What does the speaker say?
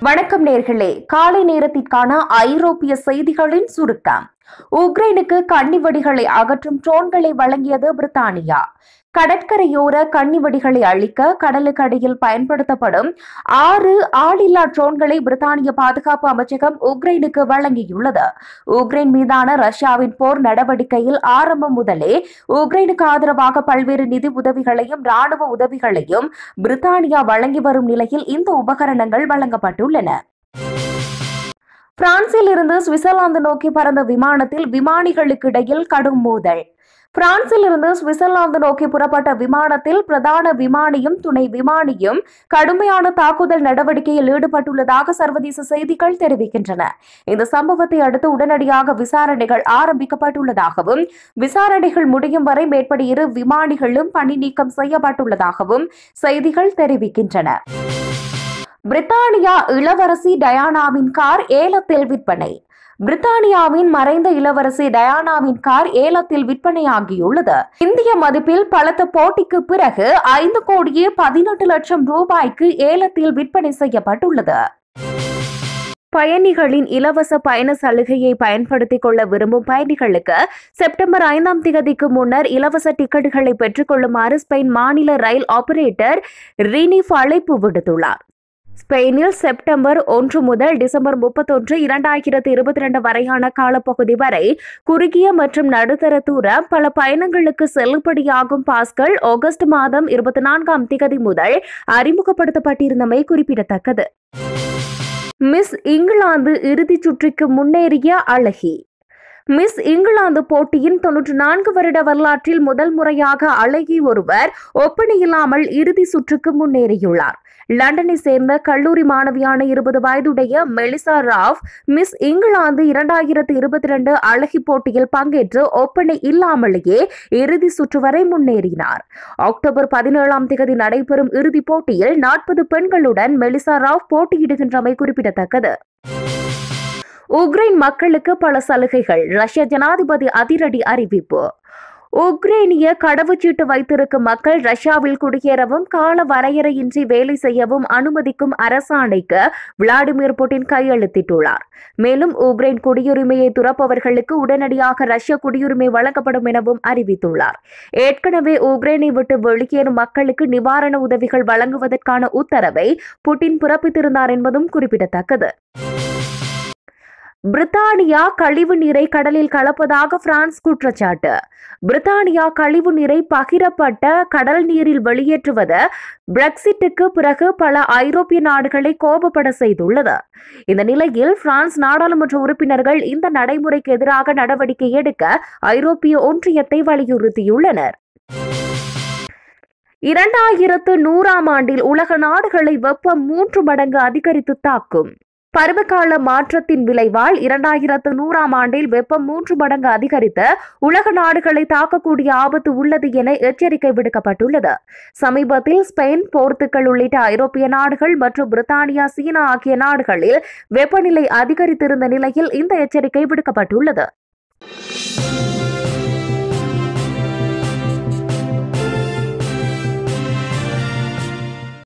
வணக்கம் நேர்களே காலை நேரத்திற்கான ஐரோப்பிய செய்திகளின் சுருக்கம் உக்ரைனுக்கு கன்னிவெடிகளை அகற்றும் ட்ரோன்களை வழங்கியது பிரித்தானியா கடற்கரையோர கன்னிவெடிகளை அழிக்க கடலுக்கு அடியில் பயன்படுத்தப்படும் ஆறு ஆளில்லா ட்ரோன்களை பிரித்தானிய பாதுகாப்பு அமைச்சகம் உக்ரைனுக்கு வழங்கியுள்ளது உக்ரைன் மீதான ரஷ்யாவின் போர் நடவடிக்கையில் ஆரம்பம் முதலே உக்ரைனுக்கு ஆதரவாக பல்வேறு நிதி உதவிகளையும் ராணுவ உதவிகளையும் பிரித்தானியா வழங்கி வரும் நிலையில் இந்த உபகரணங்கள் வழங்கப்பட்டுள்ளன பிரான்சில் இருந்து சுவிட்சர்லாந்து நோக்கி பறந்த விமானத்தில் விமானிகளுக்கு இடையில் கடும் மோதல் பிரான்சில் இருந்து சுவிட்சர்லாந்து நோக்கி புறப்பட்ட விமானத்தில் பிரதான விமானியும் துணை விமானியும் கடுமையான தாக்குதல் நடவடிக்கையில் ஈடுபட்டுள்ளதாக சர்வதேச செய்திகள் தெரிவிக்கின்றன இந்த சம்பவத்தை அடுத்து உடனடியாக விசாரணைகள் ஆரம்பிக்கப்பட்டுள்ளதாகவும் விசாரணைகள் முடியும் வரை மேற்படி இரு விமானிகளும் பணி நீக்கம் செய்யப்பட்டுள்ளதாகவும் செய்திகள் தெரிவிக்கின்றன பிரித்தானியா இளவரசி டயானாவின் கார் ஏலத்தில் விற்பனை பிரித்தானியாவின் மறைந்த இளவரசி டயானாவின் கார் ஏலத்தில் விற்பனையாகியுள்ளது இந்திய மதிப்பில் பலத்த போட்டிக்கு பிறகு ஐந்து கோடியே பதினெட்டு லட்சம் ரூபாய்க்கு ஏலத்தில் விற்பனை செய்யப்பட்டுள்ளது பயணிகளின் இலவச பயண சலுகையை பயன்படுத்திக் கொள்ள விரும்பும் பயணிகளுக்கு செப்டம்பர் ஐந்தாம் தேதிக்கு முன்னர் இலவச டிக்கெட்டுகளை பெற்றுக்கொள்ளுமாறு ஸ்பெயின் மாநில ரயில் ஆபரேட்டர் ரினிஃப் அழைப்பு விடுத்துள்ளார் ஸ்பெயினில் செப்டம்பர் ஒன்று முதல் டிசம்பர் முப்பத்தொன்று இரண்டாயிரத்து இருபத்தி ரெண்டு வரையான காலப்பகுதி வரை குறுகிய மற்றும் நடுத்தர தூர பல பயணங்களுக்கு செல்லுபடியாகும் பாஸ்கள் ஆகஸ்ட் மாதம் இருபத்தி நான்காம் திகதி முதல் அறிமுகப்படுத்தப்பட்டிருந்தமை குறிப்பிடத்தக்கது மிஸ் இங்கிலாந்து இறுதிச் சுற்றுக்கு முன்னேறிய அழகி மிஸ் இங்கிலாந்து போட்டியின் தொன்னூற்று நான்கு வருட வரலாற்றில் முதல் முறையாக அழகி ஒருவர் ஒப்பனையில்லாமல் இறுதி சுற்றுக்கு முன்னேறியுள்ளார் லண்டனை சேர்ந்த கல்லூரி மாணவியான இருபது வயதுடைய மெலிசா ராவ் மிஸ் இங்கிலாந்து இரண்டாயிரத்து இருபத்தி ரெண்டு அழகி போட்டியில் பங்கேற்று ஒப்பனை இல்லாமலேயே இறுதி சுற்று வரை முன்னேறினார் அக்டோபர் பதினேழாம் தேதி நடைபெறும் இறுதிப் போட்டியில் நாற்பது பெண்களுடன் மெலிசா ராவ் போட்டியிடுகின்றமை குறிப்பிடத்தக்கது உக்ரைன் மக்களுக்கு பல சலுகைகள் ரஷ்ய ஜனாதிபதி அதிரடி அறிவிப்பு உக்ரைனிய கடவுச்சீட்டு வைத்திருக்கும் மக்கள் ரஷ்யாவில் குடியேறவும் கால வரையறையின்றி வேலை செய்யவும் அனுமதிக்கும் அரசாணைக்கு விளாடிமிர் புட்டின் கையெழுத்திட்டுள்ளார் மேலும் உக்ரைன் குடியுரிமையை துறப்பவர்களுக்கு உடனடியாக ரஷ்ய குடியுரிமை வழங்கப்படும் எனவும் அறிவித்துள்ளார் ஏற்கனவே உக்ரைனை விட்டு வெளியேறும் மக்களுக்கு நிவாரண உதவிகள் வழங்குவதற்கான உத்தரவை புட்டின் பிறப்பித்திருந்தார் என்பதும் குறிப்பிடத்தக்கது பிரித்தானியா கழிவு நீரை கடலில் கலப்பதாக பிரான்ஸ் குற்றச்சாட்டு பிரித்தானியா கழிவு நீரை பகிரப்பட்ட கடல் நீரில் வெளியேற்றுவது பிரெக்சிட்டுக்கு பிறகு பல ஐரோப்பிய நாடுகளை கோபப்பட செய்துள்ளது இந்த நிலையில் பிரான்ஸ் நாடாளுமன்ற உறுப்பினர்கள் இந்த நடைமுறைக்கு எதிராக நடவடிக்கை எடுக்க ஐரோப்பிய ஒன்றியத்தை வலியுறுத்தியுள்ளனர் இரண்டாயிரத்து நூறாம் ஆண்டில் உலக நாடுகளை வெப்பம் மூன்று மடங்கு அதிகரித்து தாக்கும் பருவகால மாற்றத்தின் விளைவால் இரண்டாயிரத்து நூறாம் ஆண்டில் வெப்பம் மூன்று மடங்கு அதிகரித்து உலக நாடுகளை தாக்கக்கூடிய ஆபத்து உள்ளது என எச்சரிக்கை விடுக்கப்பட்டுள்ளது சமீபத்தில் ஸ்பெயின் போர்த்துக்கல் உள்ளிட்ட ஐரோப்பிய நாடுகள் மற்றும் பிரித்தானியா சீனா ஆகிய நாடுகளில் வெப்பநிலை அதிகரித்திருந்த நிலையில் இந்த எச்சரிக்கை விடுக்கப்பட்டுள்ளது